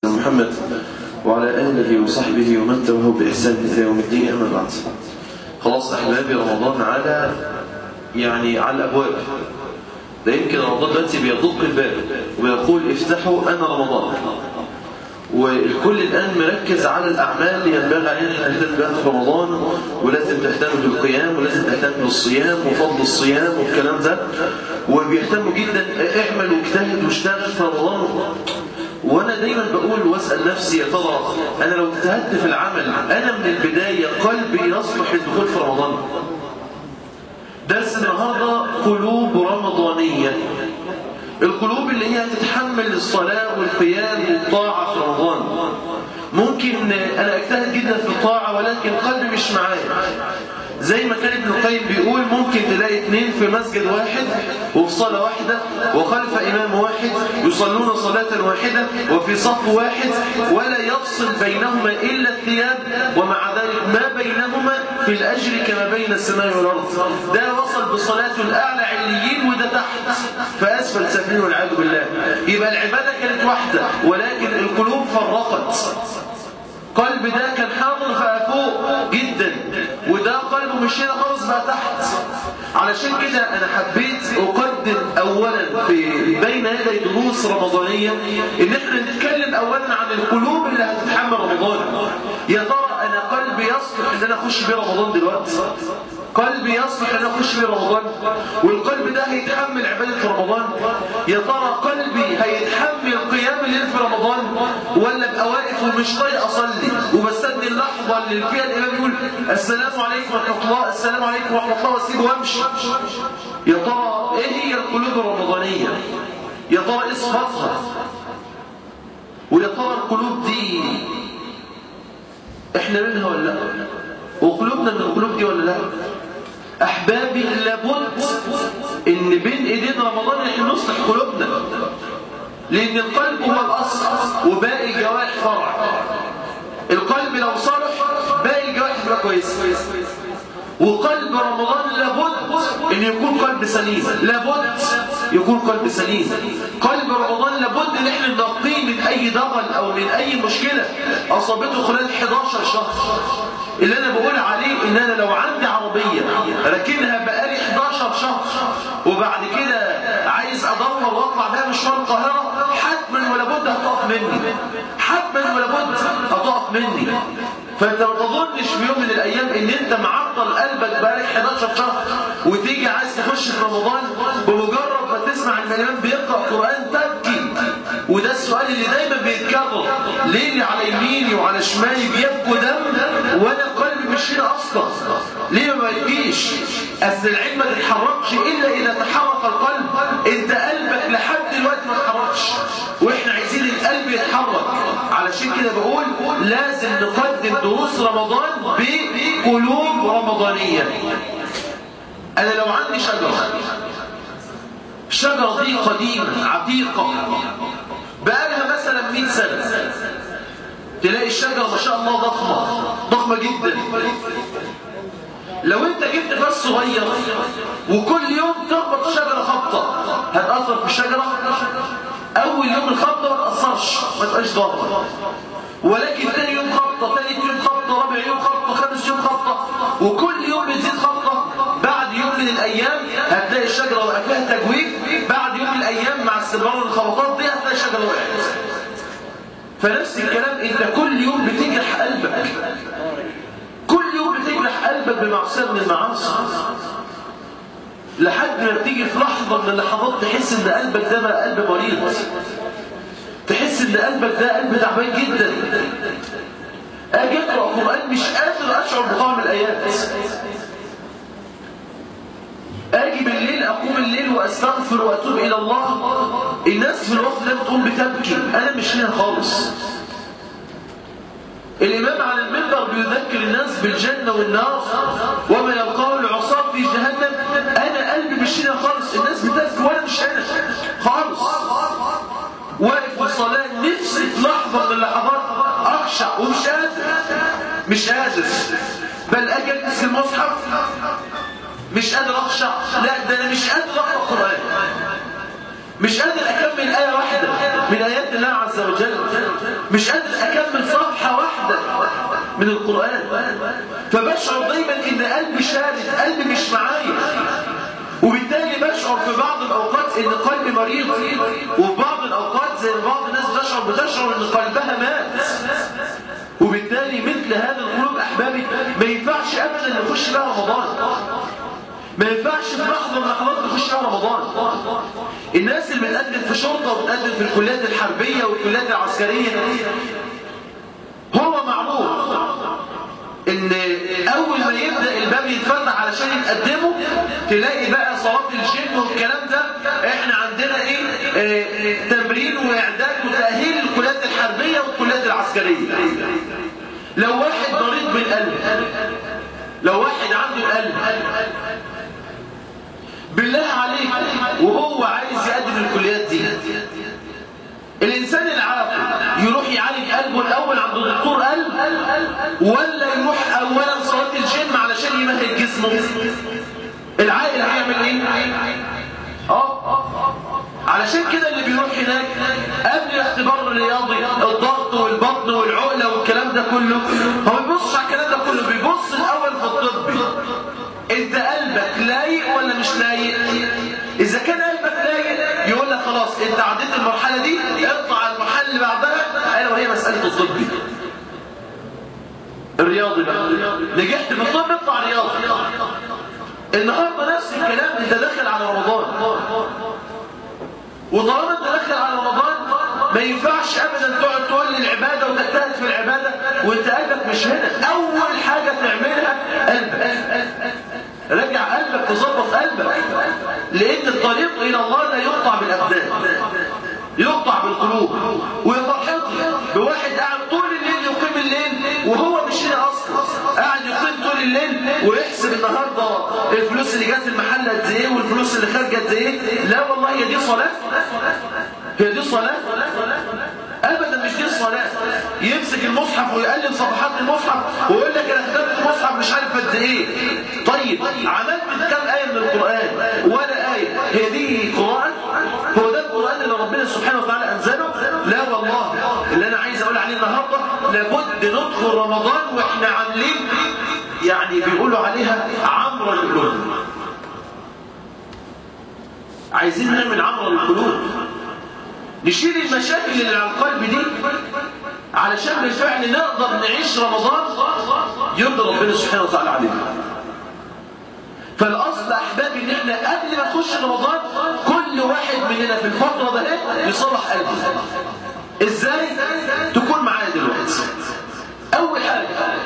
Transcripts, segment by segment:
محمد وعلى آله وصحبه ومن تبعه بإحسان إلى يوم الدين أما بعد خلاص أحبابي رمضان على يعني على الأبواب ده يمكن رمضان دلوقتي بيضق الباب ويقول افتحوا أنا رمضان والكل الآن مركز على الأعمال اللي ينبغي علينا أن نهتم بها في رمضان ولازم تهتم بالقيام ولازم تهتم بالصيام وفضل الصيام والكلام ده وبيهتموا جدا اعمل واجتهد واشتغل في رمضان وانا دايما بقول واسال نفسي يا ترى انا لو اجتهدت في العمل انا من البدايه قلبي يصلح للدخول في رمضان درس النهارده قلوب رمضانيه القلوب اللي هي تتحمل الصلاه والقيام والطاعه في رمضان ممكن انا اجتهد جدا في الطاعه ولكن قلبي مش معايا زي ما كان ابن القيم بيقول ممكن تلاقي اثنين في مسجد واحد وفي صلاة واحدة وخلف إمام واحد يصلون صلاة واحدة وفي صف واحد ولا يفصل بينهما إلا الثياب ومع ذلك ما بينهما في الأجر كما بين السماء والأرض ده وصل بصلاته الأعلى عليين وده تحت فأسفل سافلين والعياذ بالله يبقى العبادة كانت واحدة ولكن القلوب فرقت قلب ده كان حاضر فوق جدا وده قلبه مش هنا خالص بقى تحت علشان كده انا حبيت اقدم اولا في بين يدي دروس رمضانيه ان احنا نتكلم اولا عن القلوب اللي هتتحمل رمضان يا ترى انا قلبي يصلح ان انا اخش بيه رمضان دلوقتي قلبي يصلح ان اخش بيه رمضان والقلب ده هيتحمل عباده رمضان يا ترى قلبي هيتحمل قيام الليل في رمضان ولا ابقى واقف ومش طايق اصلي وبستني اللحظه اللي فيها الامام يقول السلام عليكم ورحمه الله السلام عليكم ورحمه الله واسيبه وامشي يا ترى ايه هي القلوب الرمضانيه يا ترى ايه صفاتها ويا ترى القلوب دي احنا منها ولا لا وقلوبنا من القلوب دي ولا لا احبابي لابد ان بين ايدين رمضان احنا نصلح قلوبنا لان القلب هو الاصل وباقي الجوارح فرع القلب لو صلح باقي الجوارح تبقى كويسه وقلب رمضان لابد ان يكون قلب سليم لابد يكون قلب سليم قلب رمضان لابد ان احنا ننقيه من اي ضغل او من اي مشكله اصابته خلال 11 شهر اللي انا بقول عليه ان انا لو عندي عربيه راكنها بقالي 11 شهر وبعد كده عايز ادور واطلع بيها مشوار القاهره حتما ولا بد هتقف مني حتما ولا بد هتقف مني فانت ما تظنش في يوم من الايام ان انت معطل قلبك بقالك 11 شهر وتيجي عايز تخش في رمضان بمجرد ما تسمع ان الامام بيقرا قران تبكي وده السؤال اللي دايما بيتكرر ليه اللي على يميني وعلى شمالي بيبكوا دم وانا قلبي مش هنا اصلا ليه ما بيجيش اصل العين ما تتحركش الا اذا تحرك القلب انت قلبك لحد دلوقتي ما اتحركش واحنا عايزين القلب يتحرك علشان كده بقول لازم نقدم دروس رمضان بقلوب رمضانيه انا لو عندي شجره الشجره دي قديمه عتيقه بقالها مثلا 100 سنه تلاقي الشجره ما شاء الله ضخمه ضخمه جدا لو انت جبت بس صغير وكل يوم تخبط الشجره خبطه هتاثر في الشجره اول يوم الخبطه ما تاثرش ما تبقاش ضاره ولكن ثاني يوم خبطه ثالث يوم خبطه رابع يوم خبطه خامس يوم خبطه وكل يوم بتزيد خبطه بعد يوم من الايام هتلاقي الشجره وقع فيها تجويف بعد يوم من الايام مع استمرار الخبطات دي هتلاقي الشجره وقعت فنفس الكلام انت كل يوم بتجرح قلبك كل يوم بتجرح قلبك بمعصيه من المعاصي لحد ما بتيجي في لحظه من اللحظات تحس ان قلبك ده بقى قلب مريض تحس ان قلبك ده قلب تعبان جدا اجي اقرا قران مش قادر اشعر بطعم الايات اجي بالليل اقوم الليل واستغفر واتوب الى الله الناس في الوقت ده بتقوم بتبكي انا مش هنا خالص الامام على المنبر بيذكر الناس بالجنه والنار وما يلقاه العصاه في جهنم انا قلبي مش هنا خالص الناس بتبكي وانا مش هنا خالص واقف في الصلاه نفسي في لحظه من اللحظات اخشع ومش قادر مش قادر بل اجي البس المصحف مش قادر اخشع لا ده انا مش قادر اقرا قران مش قادر أكمل آية واحدة من آيات الله عز وجل مش قادر أكمل صفحة واحدة من القرآن فبشعر دايما إن قلبي شارد قلبي مش معايا وبالتالي بشعر في بعض الأوقات إن قلبي مريض وفي بعض الأوقات زي بعض الناس بتشعر بتشعر إن قلبها مات وبالتالي مثل هذا القلوب أحبابي ما ينفعش أبدا نخش بها رمضان ما ينفعش في لحظة من اللحظات نخش بها رمضان الناس اللي بتقدم في شرطة وبتقدم في الكليات الحربية والكليات العسكرية هو معروف ان اول ما يبدا الباب يتفتح علشان يتقدموا تلاقي بقى صلاه الجن والكلام ده احنا عندنا ايه اه تمرين واعداد وتاهيل الكليات الحربيه والكليات العسكريه لو واحد مريض بالقلب لو واحد عنده القلب بالله عليك وهو عايز يقدم الكليات دي الإنسان العاقل يروح يعالج قلبه الأول عند دكتور قلب ولا يروح أولا صلاة الجيم علشان يمهد جسمه العاقل هيعمل إيه؟ اه علشان كده اللي بيروح هناك قبل الاختبار الرياضي الضغط والبطن والعقلة والكلام ده كله هو بيبصش على الكلام ده كله بيبص الأول في الطبي انت قلبك لايق ولا مش لايق اذا كان قلبك لايق يقول لك خلاص انت عديت المرحله دي اطلع على المرحله اللي بعدها الا وهي مساله الطبي الرياضي بقى نجحت في الطب اطلع رياضي النهارده نفس الكلام انت داخل على رمضان وطالما انت داخل على رمضان ما ينفعش ابدا تقعد تقول لي العباده وتجتهد في العباده وانت قلبك مش هنا اول حاجه تعملها قلبك رجع قلبك تظبط قلبك لان الطريق الى الله لا يقطع بالابدان يقطع بالقلوب ويا فرحتي بواحد قاعد طول الليل يقيم الليل وهو مش هنا اصلا قاعد يقيم طول الليل ويحسب النهارده الفلوس اللي جت المحل قد ايه والفلوس اللي خارجه قد ايه لا والله هي دي صلاه هي دي صلاه ابدا مش دي الصلاه يمسك المصحف ويقلب صفحات المصحف ويقول لك انا كتبت المصحف مش عارف قد ايه طيب عملت كام ايه من القران ولا ايه هي دي قران هو ده القران اللي ربنا سبحانه وتعالى انزله لا والله اللي انا عايز اقول عليه النهارده لابد ندخل رمضان واحنا عاملين يعني بيقولوا عليها عمرة القلوب عايزين نعمل عمرة القلوب نشيل المشاكل اللي على القلب دي علشان بالفعل نقدر نعيش رمضان يرضى ربنا سبحانه وتعالى علينا فالاصل احبابي ان احنا قبل ما نخش رمضان كل واحد مننا في الفتره ده يصلح قلبه ازاي تكون معايا دلوقتي اول حاجه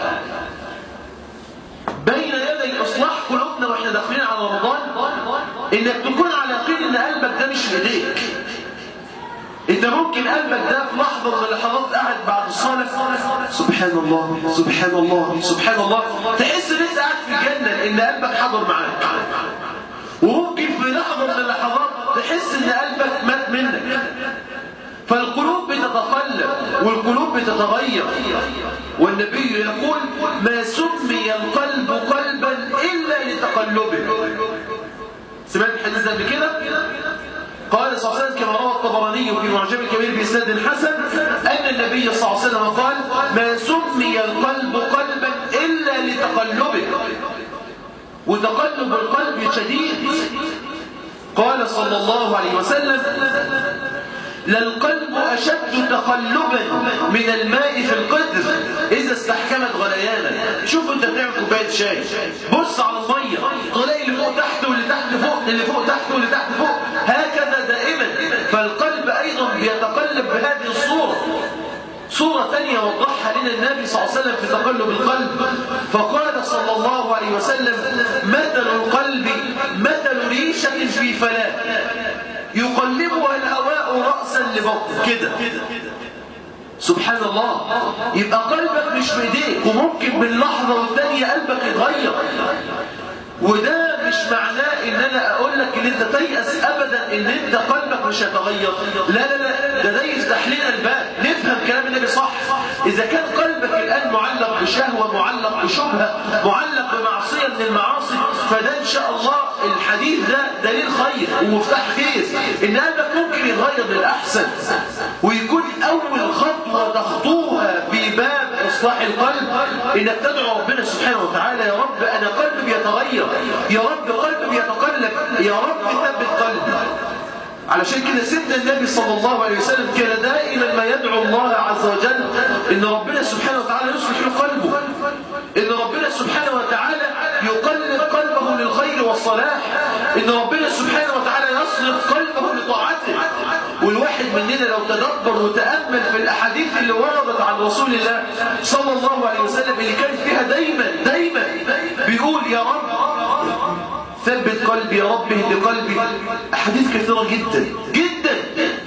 بين يدي اصلاح قلوبنا واحنا داخلين على رمضان انك تكون على يقين ان قلبك ده مش بايديك انت ممكن قلبك ده في لحظه من اللحظات قاعد بعد الصلاه سبحان الله سبحان الله سبحان الله تحس ان انت قاعد في الجنه ان قلبك حضر معاك وممكن في لحظه من اللحظات تحس ان قلبك مات منك فالقلوب بتتقلب والقلوب بتتغير والنبي يقول ما سمي القلب قلبا الا لتقلبه سمعت الحديث ده قبل كده قال صلى الله عليه وسلم كما روى الطبراني في معجم الكبير بإسناد حسن أن النبي صلى الله عليه وسلم قال ما سمي القلب قلبا إلا لتقلبه وتقلب القلب شديد قال صلى الله عليه وسلم للقلب أشد تقلبا من الماء في القدر إذا استحكمت غليانا شوف أنت بتعمل كوباية شاي بص على المية تلاقي اللي فوق تحت واللي تحت فوق اللي فوق تحت واللي تحت فوق هكذا دائما فالقلب أيضا بيتقلب بهذه الصورة صورة ثانية وضحها لنا النبي صلى الله عليه وسلم في تقلب القلب فقال صلى الله عليه وسلم مثل القلب مثل ريشة في فلاة يقلبها الهواء رأسا لبطن كده سبحان الله يبقى قلبك مش بايديك وممكن من لحظة والتانية قلبك يتغير وده مش معناه ان انا اقول لك ان انت تيأس ابدا ان انت قلبك مش هيتغير لا لا لا ده ده يفتح لنا الباب نفهم كلام النبي صح اذا كان قلبك الان معلق بشهوه معلق بشبهه معلق بمعصيه من المعاصي فده ان شاء الله الحديث ده دليل خير ومفتاح خير ان قلبك ممكن يتغير للاحسن ويكون اول خطوه تخطوها في باب اصلاح القلب انك تدعو ربنا سبحانه وتعالى يا رب انا قلبي بيتغير يا رب قلبي بيتقلب يا رب ثبت قلبي علشان كده سيدنا النبي صلى الله عليه وسلم كان دائما ما يدعو الله عز وجل ان ربنا سبحانه وتعالى يصلح له قلبه ان ربنا سبحانه وتعالى يقلب قلبه للخير والصلاح ان ربنا سبحانه وتعالى يصرف قلبه لطاعته والواحد مننا لو تدبر وتامل في الاحاديث اللي وردت عن رسول الله صلى الله عليه وسلم اللي كان فيها دايما دايما بيقول يا رب ثبت قلبي يا رب اهد قلبي احاديث كثيره جدا جدا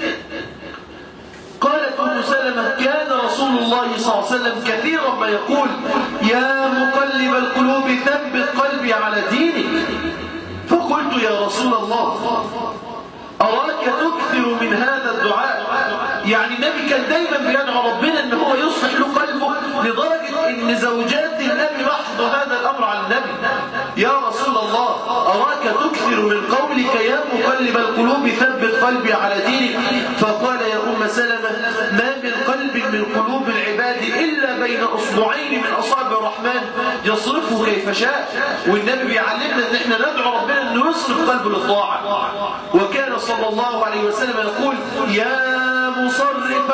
قالت ام سلمه كان رسول الله صلى الله عليه وسلم كثيرا ما يقول يا مقلب القلوب ثبت قلبي على دينك فقلت يا رسول الله أراك تكثر من هذا الدعاء يعني النبي كان دايما بيدعو ربنا ان هو يصلح له قلبه لدرجة ان زوجات النبي لاحظوا هذا الامر على النبي يا رسول الله أراك تكثر من قولك يا مقلب القلوب ثبت قلبي على دينك فقال يا أم سلمة ما من قلب من قلوب العباد إلا بين أصبعين من أصابع الرحمن يصرفه كيف شاء والنبي بيعلمنا ان احنا ندعو ربنا انه يصرف قلبه للطاعة وكان صلى الله عليه وسلم يقول يا مصرف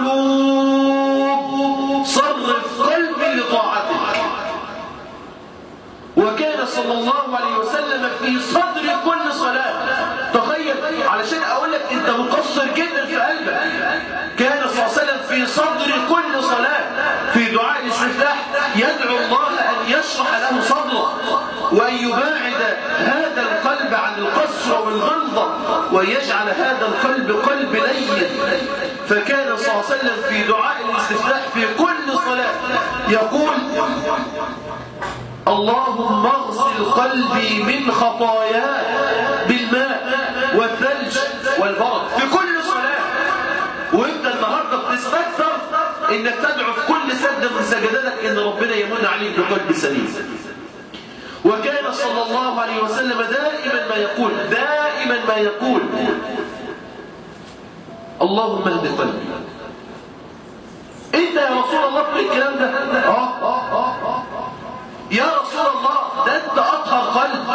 القلوب صرف قلبي لطاعتك وكان صلى الله عليه وسلم في صدر كل صلاة تخيل علشان اقول لك انت مقصر جدا في قلبك كان صلى الله عليه وسلم في صدر كل صلاة في دعاء الاستفتاح يدعو الله ان يشرح له صدره وان يباعد هذا القلب عن القسوة والغلظة ويجعل هذا القلب قلب لين فكان صلى الله عليه وسلم في دعاء الاستفتاح في كل صلاة يقول اللهم اغسل قلبي من خطاياه بالماء والثلج والبرد في كل صلاة وانت النهاردة بتستكثر انك تدعو في كل سجدة من سجداتك ان ربنا يمن عليك بقلب سليم وكان صلى الله عليه وسلم دائما ما يقول دائما ما يقول اللهم اهد قلبي انت يا رسول الله تقول الكلام ده اه اه اه يا رسول الله ده انت اطهر قلب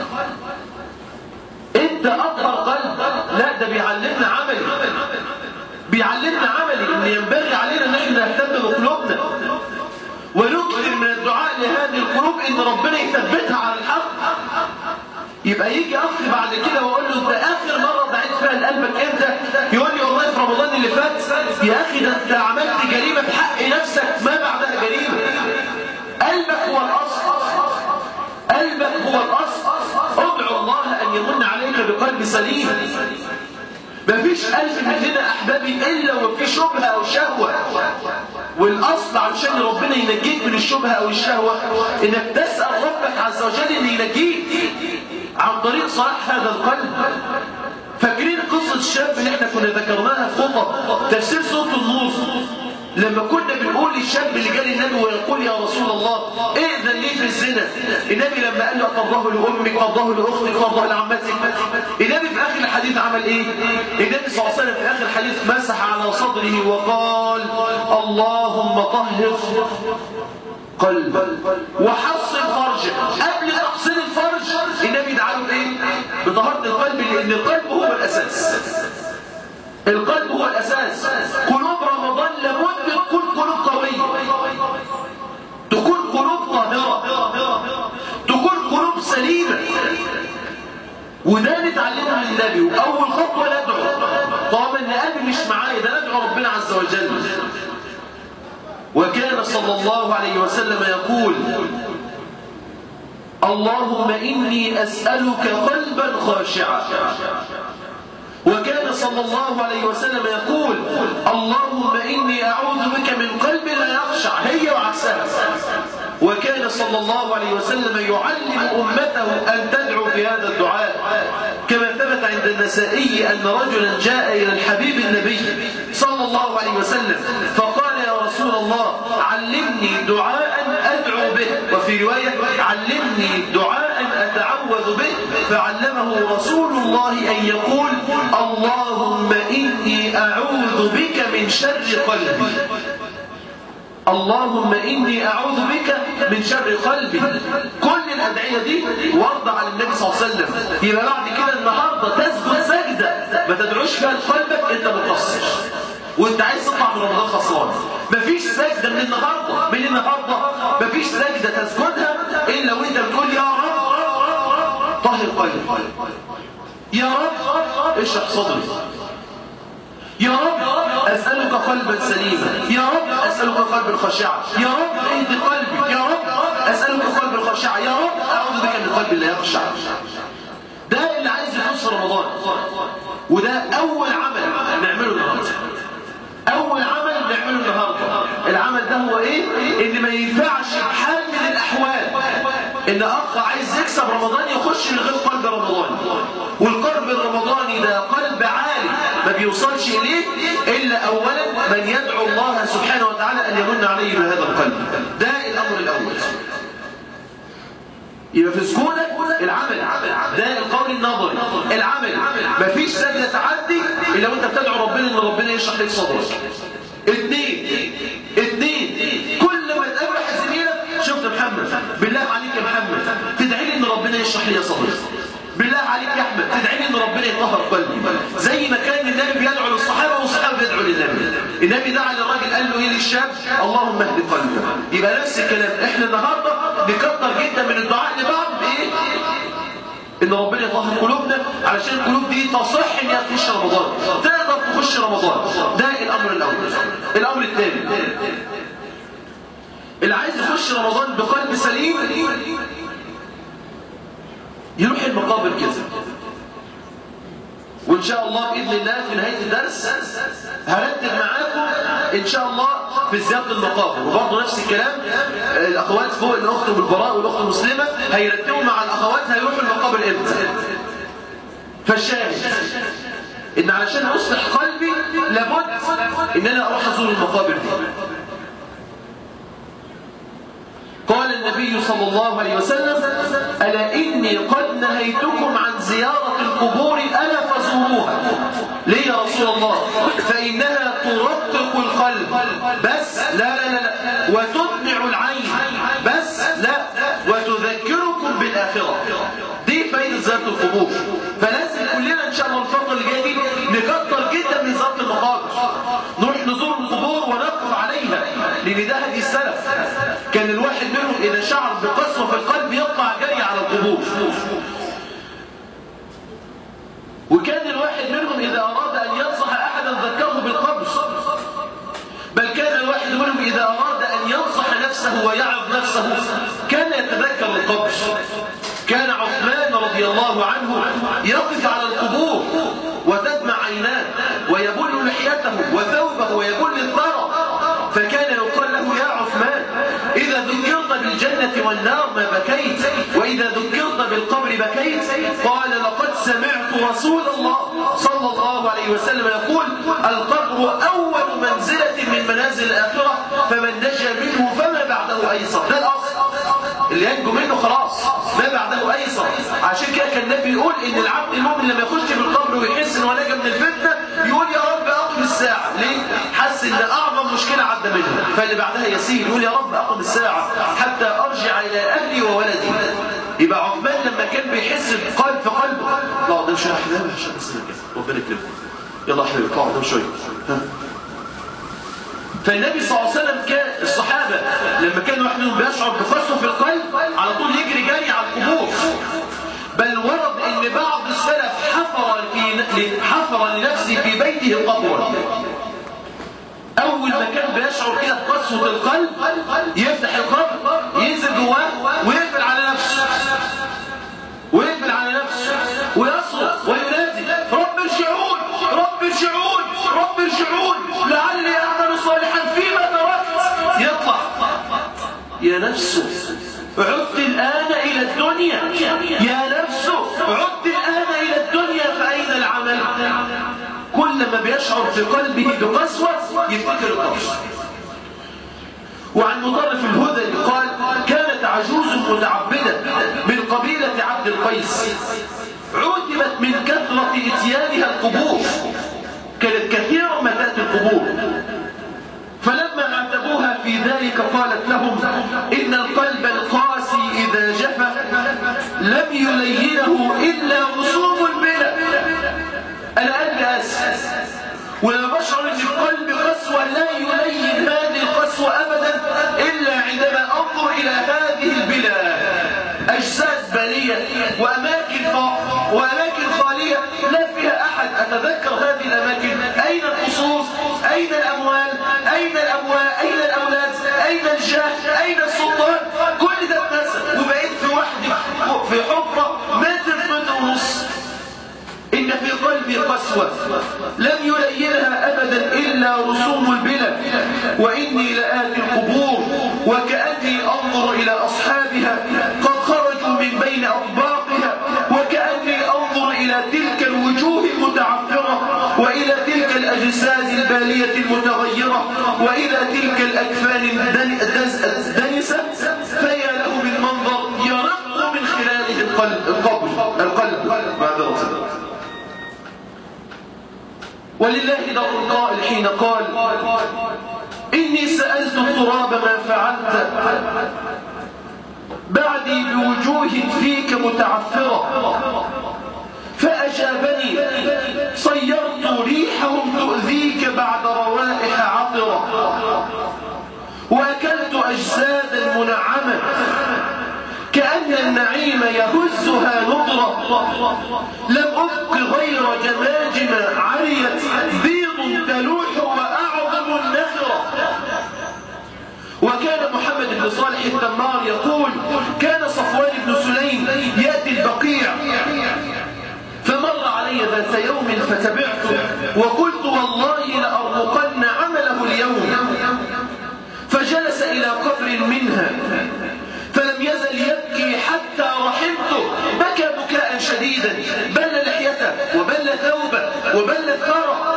انت اطهر قلب لا ده بيعلمنا عملي بيعلمنا عملي ان ينبغي علينا ان احنا نهتم بقلوبنا ونكثر من الدعاء لهذه القلوب ان ربنا يثبتها على الحق يبقى يجي اخ بعد كده واقول له انت اخر مره دعيت فيها لقلبك امتى يقول لي والله في رمضان اللي فات يا اخي ده انت عملت جريمه في حق نفسك ما بعدها جريمه قلبك هو الاصل قلبك هو الاصل ادعو الله ان يمن عليك بقلب سليم مفيش قلب مننا احبابي الا وفي شبهه او شهوه والاصل علشان ربنا ينجيك من الشبهه او الشهوه انك تسال ربك عز وجل ان ينجيك عن طريق صلاح هذا القلب فاكرين قصه الشاب اللي احنا كنا ذكرناها في خطب تفسير صوت النور لما كنا بنقول للشاب اللي جالي النبي ويقول يا رسول الله ائذن لي في الزنا النبي لما قال له اطرده لامك اطرده لاختك اطرده لعمتك النبي في اخر الحديث عمل ايه النبي صلى الله عليه وسلم في اخر الحديث مسح على صدره وقال اللهم طهر قلبا وحصن فرجه قبل تحصين الفرج النبي دعا له ايه بطهاره القلب لان القلب هو الاساس القلب هو الأساس قلوب رمضان لابد تكون قلوب قوية تكون قلوب طاهرة تكون قلوب سليمة وده نتعلمها من النبي وأول خطوة ندعو طالما إن قلبي مش معايا ده ندعو ربنا عز وجل وكان صلى الله عليه وسلم يقول اللهم إني أسألك قلبا خاشعا وكان صلى الله عليه وسلم يقول اللهم إني أعوذ بك من قلب لا يخشع هي وعكسها وكان صلى صلى الله عليه وسلم يعلم أمته أن تدعو في هذا الدعاء كما ثبت عند النسائي أن رجلا جاء إلى الحبيب النبي صلى الله عليه وسلم فقال يا رسول الله علمني دعاء أدعو به وفي رواية علمني دعاء أتعوذ به فعلمه رسول الله أن يقول اللهم إني أعوذ بك من شر قلبي اللهم إني أعوذ بك من شر قلبي كل الأدعية دي وارضى على النبي صلى الله عليه وسلم يبقى بعد كده النهاردة تسجد سجدة ما تدعوش فيها لقلبك أنت مقصر وانت عايز تطلع من رمضان خسران مفيش سجدة من النهاردة من النهاردة مفيش سجدة تسجدها إلا وانت بتقول يا رب طهر قلبي يا رب اشرح صدري يا رب أسألك قلبا سليما يا رب أسألك قلبا خاشعا يا رب اهد قلبي يا رب أسألك قلبا خاشعا يا رب أعوذ بك من قلب لا يخشع ده اللي عايز يخش رمضان وده أول عمل نعمله النهارده أول عمل نعمله النهارده العمل ده هو إيه؟ إن ما ينفعش بحال من الأحوال إن أخ عايز يكسب رمضان يخش من غير قلب رمضاني والقلب الرمضاني ده قلب عالي ما بيوصلش إليه إلا أولا من يدعو الله سبحانه وتعالى أن يمن عليه بهذا القلب ده الأمر الأول يبقى في سكونك العمل ده القول النظري العمل مفيش سجدة تعدي إلا وانت بتدعو ربنا ان ربنا يشرح لك صدرك اثنين اثنين كل ما تقابل واحد زميلك شفت محمد بالله عليك يا محمد تدعي لي ان ربنا يشرح لي صدري بالله عليك يا احمد تدعي لي ان ربنا يطهر قلبي زي ما كان النبي بيدعو للصحابه والصحابه بيدعوا للنبي النبي دعا للراجل قال له ايه للشاب اللهم اهد قلبه يبقى نفس الكلام احنا النهارده نكتر جدا من الدعاء لبعض بايه ان ربنا يطهر قلوبنا علشان القلوب دي تصح ان هي تخش رمضان تقدر تخش رمضان ده الامر الاول الامر الثاني اللي عايز يخش رمضان بقلب سليم يروح المقابر كده وإن شاء الله بإذن الله في نهاية الدرس هرتب معاكم إن شاء الله في زيارة المقابر وبرضه نفس الكلام الأخوات فوق الأخت بالبراء والأخت المسلمة هيرتبوا مع الأخوات هيروحوا المقابر إمتى فالشاهد إن علشان أصلح قلبي لابد إن أنا أروح أزور المقابر دي قال النبي صلى الله عليه وسلم ألا إني قد نهيتكم عن زيارة القبور ألا فزوروها ليه يا رسول الله فإنها ترقق القلب بس لا لا لا, لا. وتدمع العين بس لا وتذكركم بالآخرة دي فايدة زيارة القبور فلازم كلنا إن شاء الله الفترة اللي جاية دي نكتر جدا من زيارة المقابر نروح نزور القبور ونقف عليها لأن ده هدي السلف كان الواحد منهم إذا شعر بقسوة في القلب يطلع جري على القبور وكان الواحد منهم إذا أراد أن ينصح أحدا ذكره بالقبر بل كان الواحد منهم إذا أراد أن ينصح نفسه ويعظ نفسه كان يتذكر القبر كان عثمان رضي الله عنه يقف على القبور وتدمع عيناه ويبل لحيته وثوبه ويبل الثرى فكان يقال له يا عثمان إذا ذكرت بالجنة والنار ما بكيت وإذا ذكرت بالقبر بكيت قال لقد سمعت رسول الله صلى الله عليه وسلم يقول القبر أول منزلة من منازل الآخرة فمن نجا منه فما بعده أيسر ده الأصل اللي ينجو منه خلاص ما بعده أيسر عشان كده كان النبي يقول إن العبد المؤمن لما يخش في القبر ويحس إن هو نجا من الفتنة يقول يا رب أقم الساعة ليه؟ حس إن أعظم مشكلة عدى منها فاللي بعدها يسير يقول يا رب أقم الساعة حتى أرجع إلى أهلي وولدي يبقى عثمان لما كان بيحس بقلب في قلبه لا قدام شوية أحلام عشان بس كده ربنا يكرمك يلا حبيبي اطلع قدام شوية ها فالنبي صلى الله عليه وسلم كان الصحابة لما كان واحد منهم بيشعر بقسوة في القلب على طول يجري جري على القبور بل ورد ان بعض السلف حفر في حفر لنفسه في بيته قبرا اول ما كان بيشعر كده بقسوة القلب يفتح القبر ينزل جواه ويقفل على نفسه ويقفل على نفسه ويصرخ وينادي رب ارجعون رب ارجعون رب ارجعون لعلي اعمل صالحا فيما تركت يطلع يا نفسه عدت الآن إلى الدنيا يا نفس عدت الآن إلى الدنيا فأين العمل كلما بيشعر في قلبه بقسوة يفتكر القبر وعن مطرف الهذلي قال كانت عجوز متعبدة من قبيلة عبد القيس عتبت من كثرة اتيانها القبور كانت كثيرا ما تأتي القبور فلما عاتبوها في ذلك قالت لهم إن القلب القاسي إذا جفا لم يلينه إلا رسوم البلد أنا قلبي أسف ولما بشعر أن القلب قسوة لا يلين هذه القسوة أبدا إلا عندما أنظر إلى هذه البلاد أجساد بالية وأماكن وأماكن خالية لا فيها أحد أتذكر هذه الأماكن أين الخصوص أين الأموال أين الأموال أين الأولاد أين الجاه أين السلطان كل ده اتنسى وبقيت في وحدي في حفرة متر متر ونص إن في قلبي قسوة لم يلينها أبدا إلا رسوم البلد وإني لآتي القبور وكأني أنظر إلى أصحابها قد خرجوا من بين أطباقها وكأني أنظر إلى تلك الوجوه المتعفرة وإلى تلك الأجساد البالية المتغيرة وإلى تلك الأكفان الدنسة فيا له من منظر يرق من خلاله القلب القلب القلب بعد رسول ولله در القائل حين قال إني سألت التراب ما فعلت بعدي بوجوه فيك متعفرة فأجابني صيرت ريحهم تؤذيك بعد روائح عطرة وأكلت أجسادا منعمة كأن النعيم يهزها نضرة لم أبق غير جماجم عريت بيض تلوح وأعظم النخرة وكان محمد بن صالح التمار يقول كان صفوان بن سليم يأتي البقيع فمر علي ذات يوم فتبعته وقلت والله لأرمقن عمله اليوم فجلس إلى قبر منها فلم يزل يبكي حتى رحمته بكى بكاء شديدا بل لحيته وبل ثوبه وبل الثرى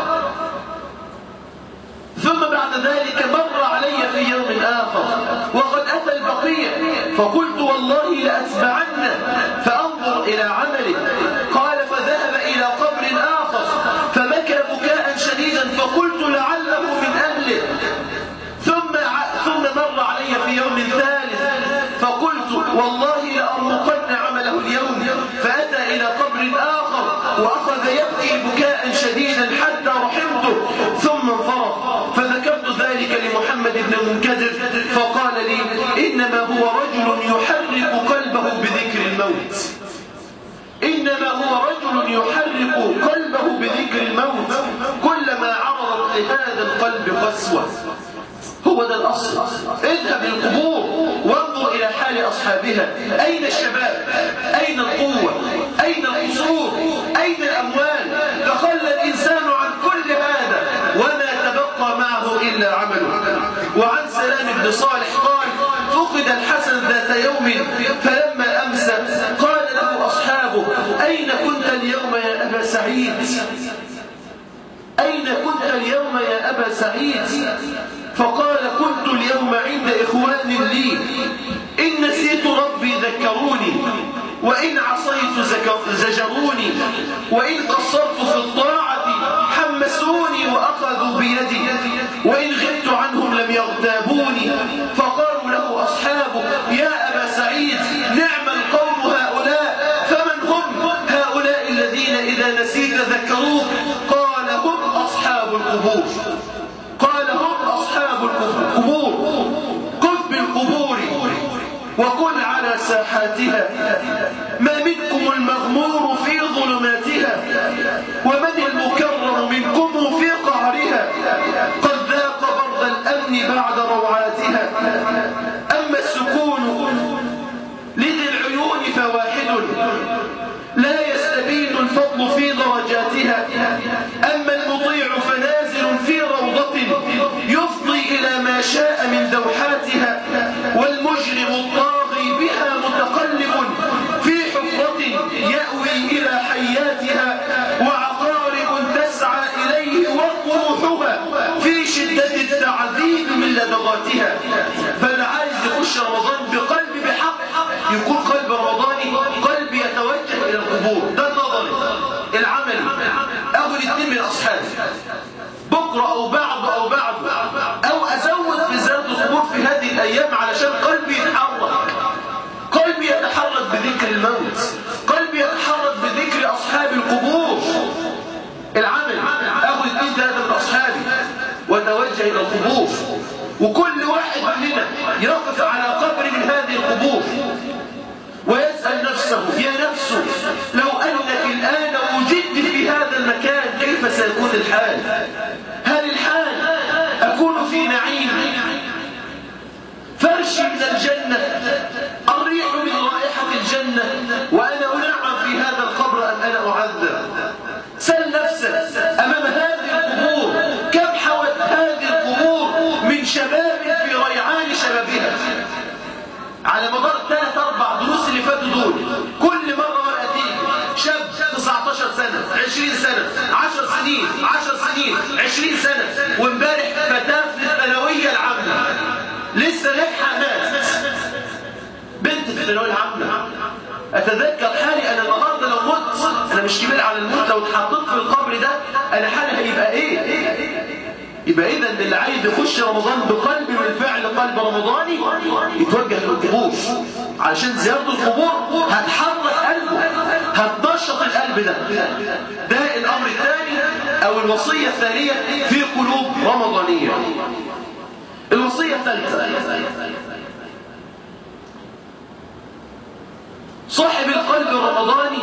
ثم بعد ذلك مر علي في يوم آخر وقد أتى البقيع فقلت والله لأتبعن فأنظر إلى عمله قال فذهب إلى قبر آخر فبكى بكاء شديدا فقلت لعله من أهله ثم ثم مر علي في يوم ثالث فقلت والله لأرمقن عمله اليوم فأتى إلى قبر آخر وأخذ يبكي بكاء شديدا حتى رحمته ثم انصرف فذكرت ذلك لمحمد بن المنكدر فقال لي إنما هو رجل يحرك قلبه بذكر الموت إنما هو رجل يحرك قلبه بذكر الموت كلما عرضت لهذا القلب قسوة هو ده الأصل اذهب للقبور وانظر إلى حال أصحابها أين الشباب أين القوة أين القصور أين الأموال تخلى الإنسان عن كل هذا وما تبقى معه إلا عمله وعن سلام بن صالح قال فقد الحسن ذات يوم فلما أمسى قال له أصحابه أين كنت اليوم يا أبا سعيد أين كنت اليوم يا أبا سعيد فقال كنت اليوم عند إخوان لي إن نسيت ربي ذكروني وإن عصيت زجروني وإن قصرت في الطاعة حمسوني وأخذوا بيدي وإن غبت عنهم لم يغتابوني فقالوا له أصحابه يا أبا سعيد نعم القوم هؤلاء فمن هم هؤلاء الذين إذا نسيت ذكروك قال هم أصحاب القبور قال هم أصحاب القبور قف بالقبور وكن على ساحاتها ما منكم المغمور في ظلماتها ومن المكرم منكم في قهرها قد ذاق برد الأمن بعد روعاتها أما السكون لذي العيون فواحد لا يستبين الفضل في درجاتها أما المطيع فنازل في روضة يفضي إلى ما شاء من دوحاتها والمجرم الطاغي كل لغاتها فاللي عايز يخش رمضان بقلب بحق يكون قلب رمضاني قلب يتوجه الى القبور ده النظري العملي اخد اثنين من اصحابي بكره او بعد او بعد او ازود في زياره القبور في هذه الايام علشان قلبي يتحرك قلبي يتحرك بذكر الموت قلبي يتحرك بذكر اصحاب القبور العمل اخذ اثنين ثلاثه من اصحابي وتوجه الى القبور وكل واحد مننا يقف على قبر من هذه القبور ويسال نفسه يا نفس لو انك الان وجدت في هذا المكان كيف سيكون الحال هل الحال اكون في نعيم فرش من الجنه الريح من رائحه الجنه وانا انعم في هذا القبر ام انا اعذب سل نفسك امام هذه القبور كم حوت هذه القبور من شباب في ريعان شبابها على مدار ثلاث اربع دروس اللي فاتوا دول كل مره ورقه تيجي شاب 19 سنه 20 سنه 10 سنين 10 سنين 20 سنه وامبارح فتاه في الثانويه العامه لسه ناجحه مات بنت في الثانويه العامه اتذكر حالي انا النهارده لو مت انا مش كبير على الموت لو اتحطيت في القبر ده انا حالي هيبقى ايه يبقى اذا اللي عايز يخش رمضان بقلب بالفعل قلب رمضاني يتوجه للقبور علشان زياره القبور هتحرك قلبه هتنشط القلب ده ده الامر الثاني او الوصيه الثانيه في قلوب رمضانيه الوصيه الثالثه صاحب القلب الرمضاني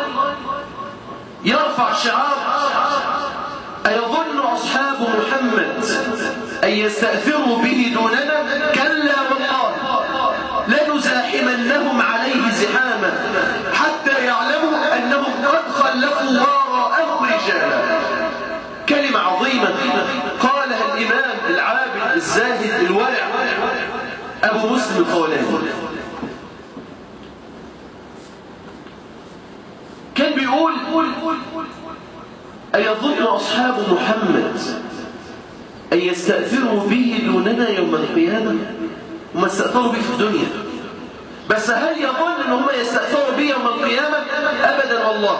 يرفع شعار أيظن أصحاب محمد أن يستأثروا به دوننا كلا والله لنزاحمنهم عليه زحاما حتى يعلموا أنهم قد خلفوا وراءهم رجالا كلمة عظيمة قالها الإمام العابد الزاهد الورع أبو مسلم الخولاني كان بيقول أيظن أصحاب محمد أن يستأثروا به دوننا يوم القيامة وما استأثروا به في الدنيا بس هل يظن أن هم يستأثروا به يوم القيامة أبدا والله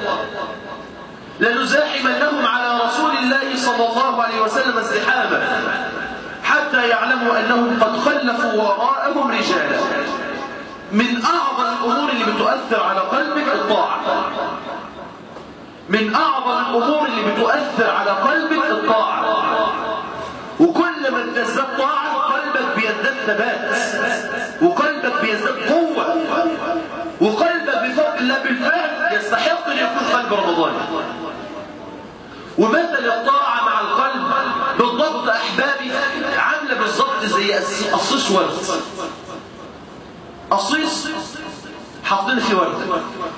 لنزاحمنهم على رسول الله صلى الله عليه وسلم ازدحاما حتى يعلموا أنهم قد خلفوا وراءهم رجالا من أعظم الأمور اللي بتؤثر على قلبك الطاعة من أعظم الأمور اللي بتؤثر على قلبك الطاعة وكل ما تزداد طاعة قلبك بيزداد ثبات وقلبك بيزداد قوة وقلبك بفضل الله بالفعل يستحق أن يكون قلب رمضاني ومثل الطاعة مع القلب بالضبط أحبابي عاملة بالضبط زي قصيص ورد قصيص حاطين فيه وردة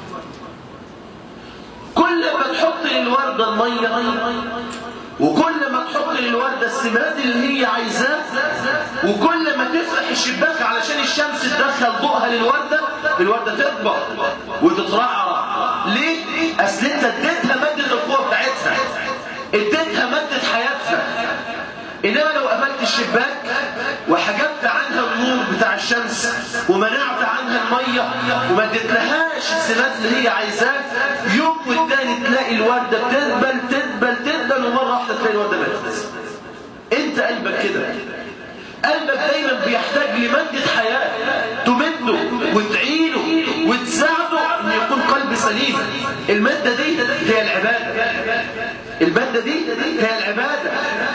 كل ما تحط للوردة المية وكل ما تحط للوردة السماد اللي هي عايزاه وكل ما تفتح الشباك علشان الشمس تدخل ضوءها للوردة الوردة تكبر وتترعرع ليه؟ أصل أنت اديتها مادة القوة بتاعتها اديتها مادة حياتها إنما لو قفلت الشباك وحجبت عنها النور بتاع الشمس ومنعت عنها المية وما اديتلهاش السمات اللي هي عايزاه يوم والتاني تلاقي الوردة تدبل تدبل تدبل ومرة واحدة تلاقي الوردة ماتت انت قلبك كده قلبك دايما بيحتاج لمادة حياة تمده وتعينه وتساعده ان يكون قلب سليم المادة دي هي العبادة المادة دي هي العبادة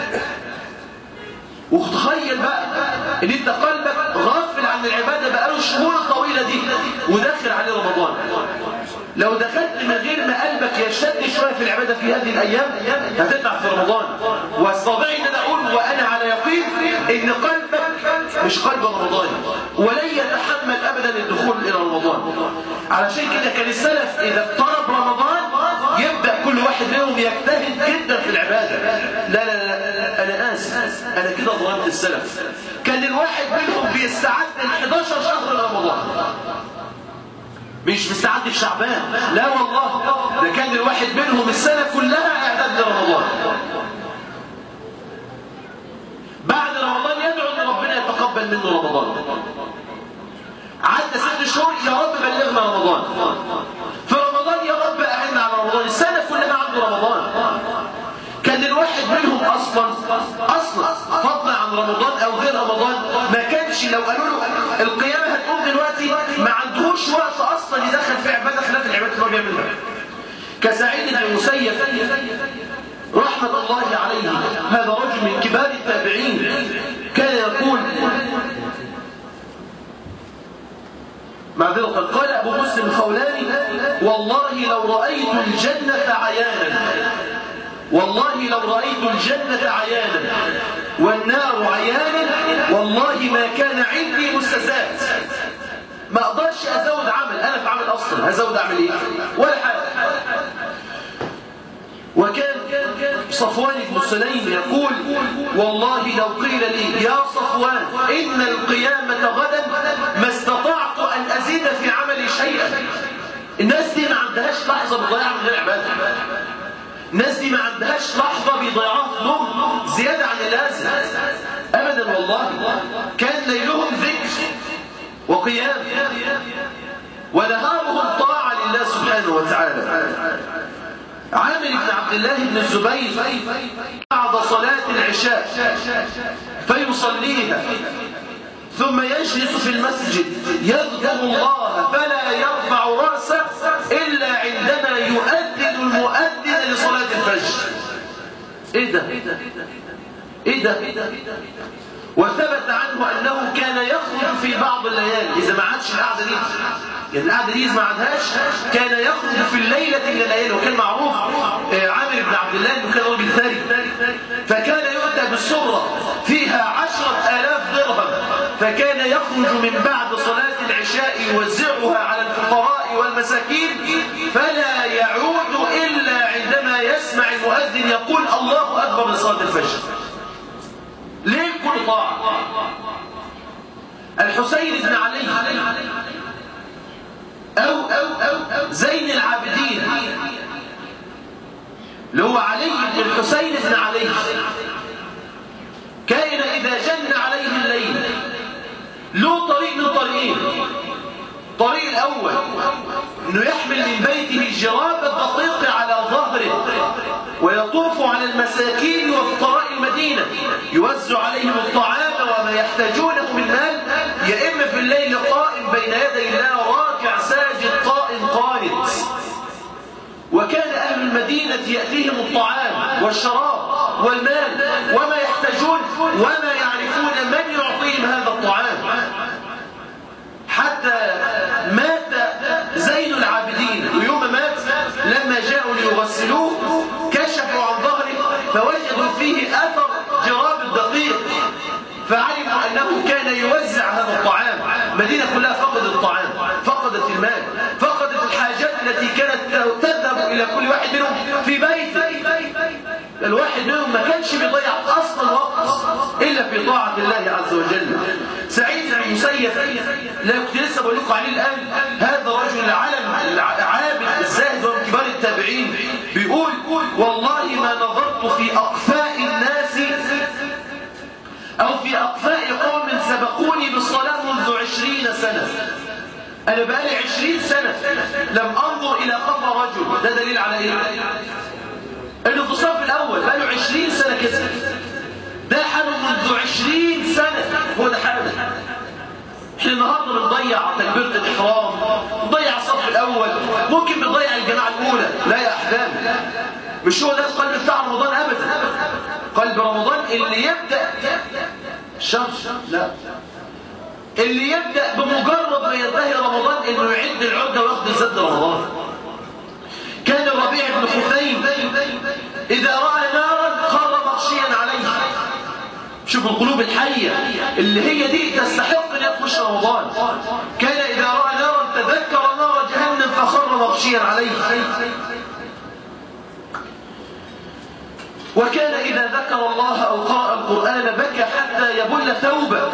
وتخيل بقى ان انت قلبك غافل عن العباده بقاله الشهور الطويله دي وداخل عليه رمضان لو دخلت من غير ما قلبك يشتد شويه في العباده في هذه الايام هتتعب في رمضان واستطيع ان انا اقول وانا على يقين ان قلبك مش قلب رمضاني ولن يتحمل ابدا الدخول الى رمضان علشان كده كان السلف اذا اقترب رمضان يبدا كل واحد منهم يجتهد جدا في العباده لا لا لا انا اسف انا كده ظلمت السلف كان الواحد منهم بيستعد ل 11 شهر رمضان مش مستعد في شعبان لا والله ده كان الواحد منهم السنه كلها اعداد لرمضان بعد رمضان تقبل منه رمضان عدى ست شهور يا رب بلغنا رمضان في رمضان يا رب أعنا على رمضان السنة كلها عنده رمضان كان الواحد منهم أصلا أصلا فضلا عن رمضان أو غير رمضان ما كانش لو قالوا له القيامة هتقوم دلوقتي ما عندهوش وقت أصلا يدخل في عبادة خلاف العبادة اللي هو بيعملها كسعيد بن المسيب رحمة الله عليه هذا رجل من كبار التابعين كان يقول معذرة قال أبو مسلم الخولاني والله لو رأيت الجنة عيانا والله لو رأيت الجنة عيانا والنار عيانا والله ما كان عندي مستزاد ما أقدرش أزود عمل أنا في عمل أصلا هزود أعمل إيه ولا حاجة وكان صفوان بن سليم يقول والله لو قيل لي يا صفوان إن القيامة غدا ما استطعت أن أزيد في عملي شيئا الناس دي ما عندهاش لحظة بضياع من غير عبادة الناس دي ما عندهاش لحظة بيضيعوها في نوم زيادة عن اللازم أبدا والله كان ليلهم ذكر وقيام ونهارهم طاعة لله سبحانه وتعالى عامر بن عبد الله بن الزبير بعد صلاة العشاء فيصليها ثم يجلس في المسجد يذكر الله فلا يرفع رأسه إلا عندما يؤذن المؤذن لصلاة الفجر إيه ده؟ إيه ده؟ وثبت عنه أنه كان يخرج في بعض الليالي إذا ما عادش القعدة دي يعني القعدة دي ما عادهاش كان يخرج في الليلة من الليالي وكان معروف عامر بن عبد الله أنه كان راجل ثري فكان يؤتى بالسرة فيها عشرة آلاف درهم فكان يخرج من بعد صلاة العشاء يوزعها على الفقراء والمساكين فلا يعود إلا عندما يسمع المؤذن يقول الله أكبر لصلاة الفجر ليه كل طاعة الحسين بن علي أو, أو, أو, أو زين العابدين اللي هو علي بن الحسين بن علي كان إذا جن عليه الليل له طريق من طريقين الطريق الأول أنه يحمل من بيته الجراب الدقيق على ظهره ويطوف على المساكين وفقراء المدينة يوزع عليهم الطعام وما يحتاجونه من مال يا إما في الليل قائم بين يدي الله راكع ساجد قائم قانت وكان أهل المدينة يأتيهم الطعام والشراب والمال وما يحتاجون وما يعرفون من يعطيهم هذا الطعام حتى مات زين العابدين ويوم مات لما جاءوا ليغسلوه كشفوا عن ظهره فوجدوا فيه أثر جراب الدقيق فعلموا أنه كان يوزع هذا الطعام المدينة كلها فقدت الطعام فقدت المال فقدت الحاجات التي كانت تذهب إلى كل واحد منهم في بيته الواحد منهم ما كانش بيضيع أصلا وقت إلا في طاعة الله عز وجل سعيد بن المسيب لا كنت لسه بقول لكم عليه الآن هذا رجل علم عابد الزاهد ومن كبار التابعين بيقول والله ما نظرت في أقفاء الناس أو في أقفاء قوم سبقوني بالصلاة منذ عشرين سنة أنا بقالي عشرين سنة لم أنظر إلى قفا رجل ده دليل على إيه؟ إنه في الصف الأول بقاله عشرين سنة كده ده حاله منذ عشرين سنة هو ده حاله احنا النهارده بنضيع تكبيرة الإحرام بنضيع الصف الأول ممكن بنضيع الجماعة الأولى لا يا أحبابي مش هو ده القلب بتاع رمضان أبدا قلب رمضان اللي يبدأ شهر لا اللي يبدأ بمجرد ما ينتهي رمضان انه يعد العدة وياخد الزد رمضان كان الربيع بن خثيم إذا رأى نارا خر مغشيا عليه شوف القلوب الحية اللي هي دي تستحق ان يخش رمضان كان إذا رأى نارا تذكر نار جهنم فخر مغشيا عليه وكان إذا ذكر الله أو قرأ القرآن بكى حتى يبل ثوبه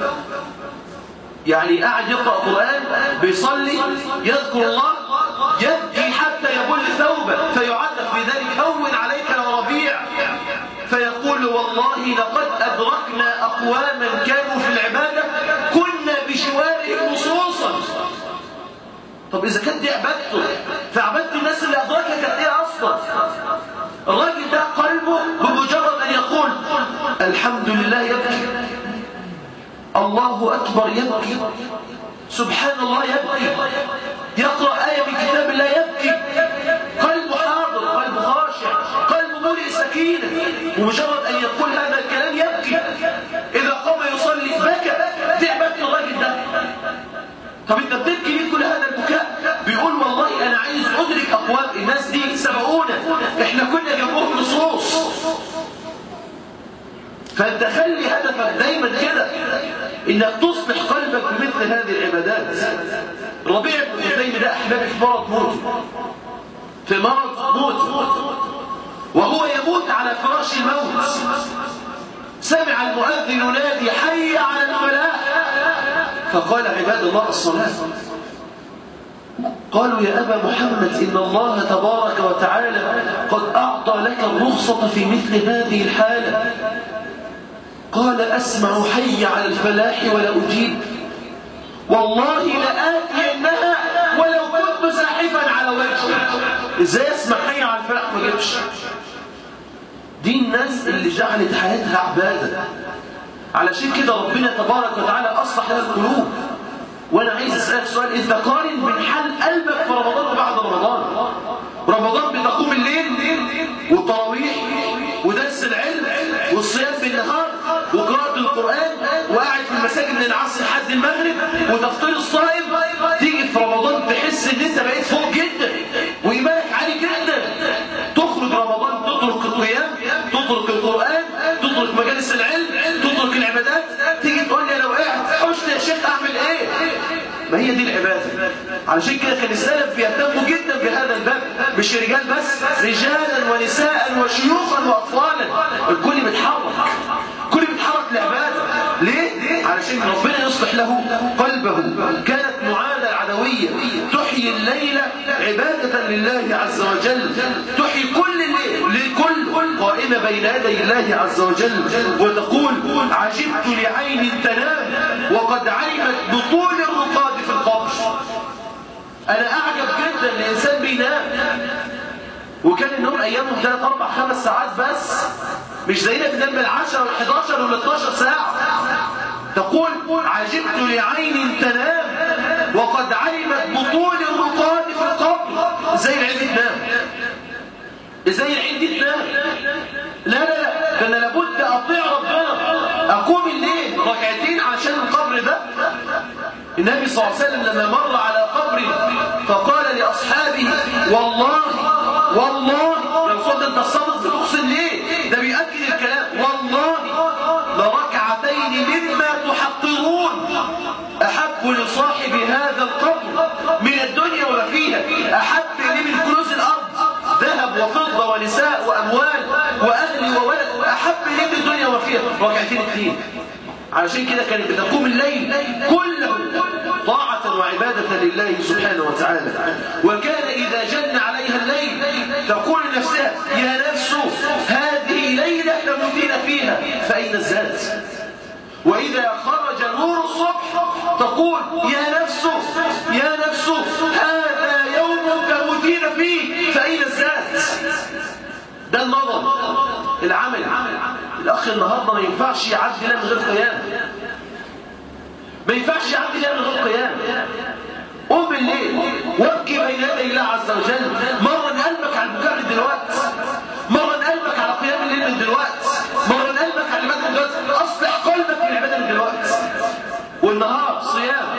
يعني قاعد يقرأ قرآن بيصلي يذكر الله يبكي حتى يبل ثوبه فيعلق بذلك هون عليك يا ربيع فيقول والله لقد أدركنا أقواما كانوا في العبادة طب إذا كانت دي عبادته فعبادة الناس اللي أدركها كانت إيه أصلا الراجل ده قلبه بمجرد أن يقول الحمد لله يبكي الله أكبر يبكي سبحان الله يبكي يقرأ آية من كتاب الله يبكي قلبه حاضر قلبه خاشع قلبه ملئ سكينة ومجرد أن يقول هذا الكلام يبكي إذا قام يصلي بكى دي عبادة الراجل ده طب انت بتبكي ليه كل هذا البكاء بيقول والله انا عايز ادرك اقوال الناس دي سبقونا احنا كنا جنبهم نصوص فانت خلي هدفك دايما كده انك تصلح قلبك بمثل هذه العبادات ربيع بن خثيم ده احبابي في مرض موت في مرض موت وهو يموت على فراش الموت سمع المؤذن ينادي حي على الفلاح فقال عباد الله الصلاة قالوا يا أبا محمد إن الله تبارك وتعالى قد أعطى لك الرخصة في مثل هذه الحالة قال أسمع حي على الفلاح ولا أجيب والله لآتينها ولو كنت زاحفا على وجهي إزاي أسمع حي على الفلاح ما جبش دي الناس اللي جعلت حياتها عبادة علشان كده ربنا تبارك وتعالى أصلح لها القلوب وأنا عايز أسألك سؤال أنت قارن بين حال قلبك في رمضان وبعد رمضان رمضان بتقوم الليل والتراويح ودرس العلم والصيام بالنهار وقراءة القرآن وقاعد في المساجد من العصر لحد المغرب وتفطير الصائم تيجي في رمضان تحس ان انت بقيت فوق جدا وإيمانك عالي جدا تخرج رمضان تترك القيام تترك القرآن تترك مجالس العلم تترك العبادات تيجي تقول لي لو قعدت حشت يا شيخ اعمل ايه ما هي دي العبادة علشان كده كان السلف بيهتموا جدا بهذا الباب مش رجال بس رجالا ونساء وشيوخا واطفالا الكل بيتحرك الكل بيتحرك لعباده ليه؟ علشان ربنا يصلح له قلبه كانت معادة العدوية تحيي الليل عبادة لله عز وجل تحيي كل الليل لكل قائمة بين يدي الله عز وجل وتقول عجبت لعين تنام وقد علمت بطول الرقاد في القبر أنا أعجب جدا الإنسان بينام وكان النوم أيامهم 3 4 5 ساعات بس مش زينا بننام بال10 وال11 وال12 ساعة تقول عجبت لعين تنام وقد علمت بطول الرقاد في القبر ازاي العين دي تنام ازاي العين دي تنام لا لا لا ده انا لابد اطيع ربنا اقوم الليل ركعتين عشان القبر ده النبي صلى الله عليه وسلم لما مر على قبر فقال لاصحابه والله والله لو صدق انت الصادق بتقسم ليه ده بيأكد الكلام والله لركعتين مما تحقرون أحب لصاحب هذا القبر من الدنيا وما فيها أحب لي من كنوز الأرض ذهب وفضة ونساء وأموال وأهل وولد أحب لي من الدنيا وما فيها ركعتين اثنين علشان كده كانت بتقوم الليل كله طاعة وعبادة لله سبحانه وتعالى وكان إذا جن عليها الليل تقول لنفسها يا نفس هذه ليلة تموتين فيها فأين الزاد وإذا خرج نور الصبح تقول يا نفس يا نفس هذا يوم تموتين فيه فأين الزاد ده النظر العمل الأخ النهاردة ما ينفعش يعدي لها من غير قيام ما ينفعش يعدي لها من غير قيام قوم بالليل وابكي بين يدي الله عز وجل مرن قلبك على البكاء من دلوقتي مرن قلبك على قيام الليل من دلوقتي مرن قلبك على العباده من دلوقتي اصلح قلبك في العباده من دلوقتي والنهار صيام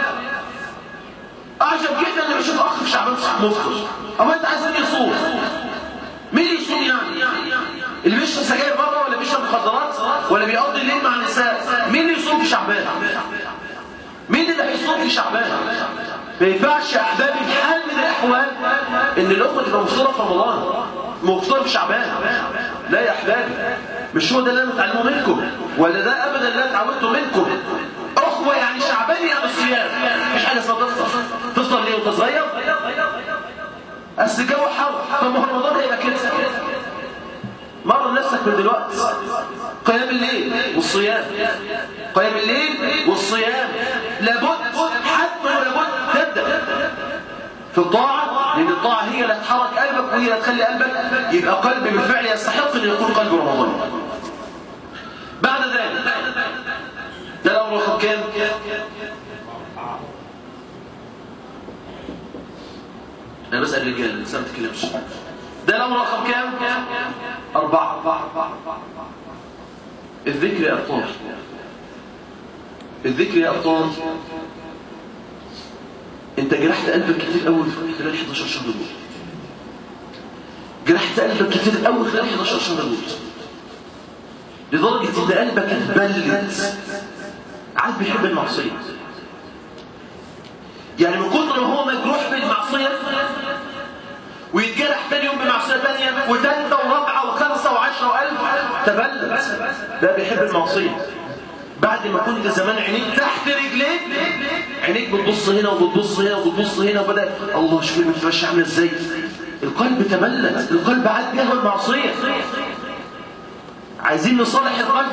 اعجب جدا لما اشوف اخ في شعبان مفطر اما انت عايز مين يصوم مين اللي يصوم يعني اللي بيشرب سجاير بره ولا بيشرب مخدرات ولا بيقضي الليل مع النساء مين اللي يصوم في شعبان مين اللي هيصوم في شعبان ما ينفعش يا احبابي في حال من الاحوال ان الاخوه تبقى مفطوره في رمضان مفطوره في شعبان لا يا احبابي مش هو ده اللي انا متعلمه منكم ولا ده ابدا اللي انا اتعودته منكم اخوه يعني شعبان يعني الصيام مش حاجه اسمها تفطر تفطر ليه وانت صغير اصل الجو حر طب ما هو رمضان هيبقى كده مرن نفسك من دلوقتي قيام الليل والصيام قيام الليل والصيام لابد حتما ولابد تبدا في الطاعة لأن الطاعة هي اللي تحرك قلبك وهي اللي تخلي قلبك يبقى قلب بالفعل يستحق أن يكون قلب رمضان بعد ذلك ده الأمر رقم كام؟ أنا بسأل الرجال لسه ما تتكلمش ده الأمر رقم كام؟ أربعة الذكر يا أبطال الذكر يا أبطال أنت جرحت قلبك كتير أول في خلال 11 شهر دول جرحت قلبك كتير أول خلال 11 شهر دول لدرجة إن قلبك اتبلت عاد بيحب المعصية يعني من كتر ما هو مجروح بالمعصية ويتجرح تاني يوم بمعصية تانية وثالثة ورابعة وخمسة وعشرة وألف تبلد ده بيحب المعصية بعد ما كنت زمان عينيك تحت رجليك عينيك بتبص هنا وبتبص هنا وبتبص هنا وبدأ الله شوف المتمشي عامل ازاي القلب تبلد القلب عاد بيهوى المعصية عايزين نصالح القلب